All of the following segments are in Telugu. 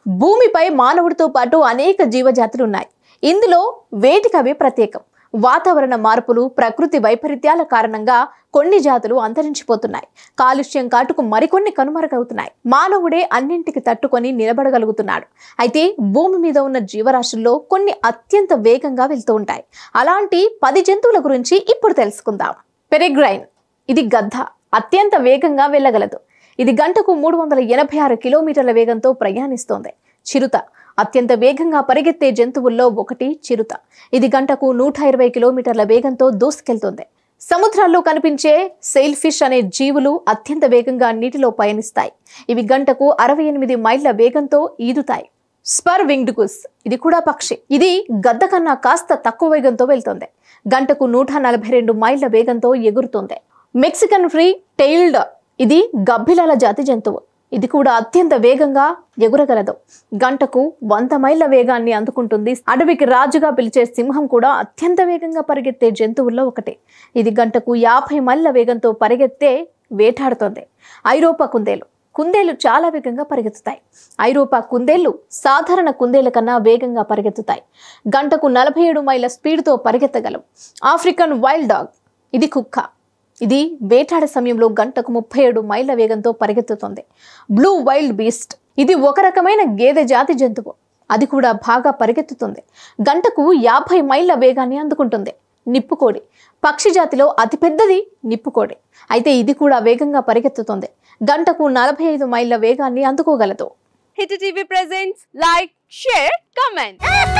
భూమిపై మానవుడితో పాటు అనేక జీవజాతులు ఉన్నాయి ఇందులో వేటికవి ప్రత్యేకం వాతావరణ మార్పులు ప్రకృతి వైపరీత్యాల కారణంగా కొన్ని జాతులు అంతరించిపోతున్నాయి కాలుష్యం కాటుకు మరికొన్ని కనుమరుగవుతున్నాయి మానవుడే అన్నింటికి తట్టుకొని నిలబడగలుగుతున్నాడు అయితే భూమి మీద ఉన్న జీవరాశుల్లో కొన్ని అత్యంత వేగంగా వెళ్తూ ఉంటాయి అలాంటి పది జంతువుల గురించి ఇప్పుడు తెలుసుకుందాం పెరిగ్రైన్ ఇది గద్ద అత్యంత వేగంగా వెళ్ళగలదు ఇది గంటకు మూడు వందల ఎనభై ఆరు కిలోమీటర్ల వేగంతో ప్రయాణిస్తోంది చిరుత అత్యంత వేగంగా పరిగెత్తే జంతువుల్లో ఒకటి చిరుత ఇది గంటకు నూట ఇరవై కిలోమీటర్ల వేగంతో దూసుకెళ్తుంది సముద్రాల్లో కనిపించే సెయిల్ ఫిష్ అనే జీవులు అత్యంత వేగంగా నీటిలో పయనిస్తాయి ఇవి గంటకు అరవై ఎనిమిది మైళ్ళ వేగంతో ఈదుతాయి స్పర్ వింగ్డ్ గుస్ ఇది కూడా పక్షి ఇది గద్ద కన్నా కాస్త తక్కువ వేగంతో వెళ్తుంది గంటకు నూట నలభై రెండు మైళ్ళ వేగంతో ఎగురుతుంది మెక్సికన్ ఫ్రీ టెయిల్డ్ ఇది గబ్బిలాల జాతి జంతువు ఇది కూడా అత్యంత వేగంగా ఎగురగలదు గంటకు వంద మైళ్ళ వేగాన్ని అందుకుంటుంది అడవికి రాజుగా పిలిచే సింహం కూడా అత్యంత వేగంగా పరిగెత్తే జంతువుల్లో ఒకటి ఇది గంటకు యాభై మైళ్ళ వేగంతో పరిగెత్తే వేటాడుతోంది ఐరోపా కుందేలు కుందేలు చాలా వేగంగా పరిగెత్తుతాయి ఐరోపా కుందేళ్లు సాధారణ కుందేళ్ల కన్నా వేగంగా పరిగెత్తుతాయి గంటకు నలభై ఏడు మైళ్ళ స్పీడ్తో పరిగెత్తగలవు ఆఫ్రికన్ వైల్డ్ డాగ్ ఇది కుక్క ఇది వేటాడే సమయంలో గంటకు ముప్పై ఏడు మైళ్ళ వేగంతో పరిగెత్తుతుంది బ్లూ వైల్డ్ బీస్ట్ ఇది ఒక రకమైన గేదె జాతి జంతువు అది కూడా బాగా పరిగెత్తుతుంది గంటకు యాభై మైళ్ళ వేగాన్ని అందుకుంటుంది నిప్పుకోడి పక్షి జాతిలో అతిపెద్దది నిప్పుకోడి అయితే ఇది కూడా వేగంగా పరిగెత్తుతుంది గంటకు నలభై ఐదు మైళ్ళ వేగాన్ని అందుకోగలదు hit TV presents like share comment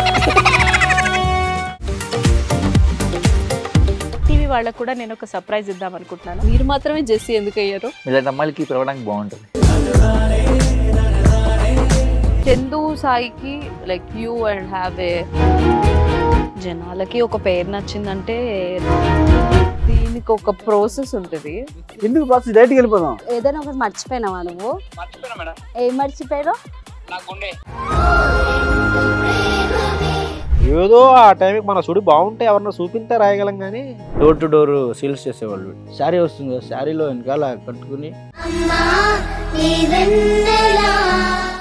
TV వాళ్ళకు కూడా నేను ఒక సర్ప్రైజ్ ఇద్దాం అనుకుంటున్నాను మీరు మాత్రమే జెస్సీ ఎందుకు అయ్యారు ఇలాంటి అమ్మాయిలకి పిలవడానికి బాగుంటుంది చందు సాయికి like you and have a జనాలకి ఒక పేరు నచ్చిందంటే దీనికి ఒక ప్రాసెస్ ఉంటుంది ఎందుకు బాక్స్ డైరెక్ట్కి వెళ్ళిపోదాం ఏదైనా ఒకటి మర్చిపోయినావా నువ్వు ఏం మర్చిపోయావు ఏదో ఆ టైంకి మన సుడి బాగుంటే ఎవరన్నా చూపిస్తే రాయగలం కానీ డోర్ టు డోర్ సేల్స్ చేసేవాళ్ళు శారీ వస్తుంది కదా శారీలో వెనకాల కట్టుకుని అమ్మా నీ వెన్నెలా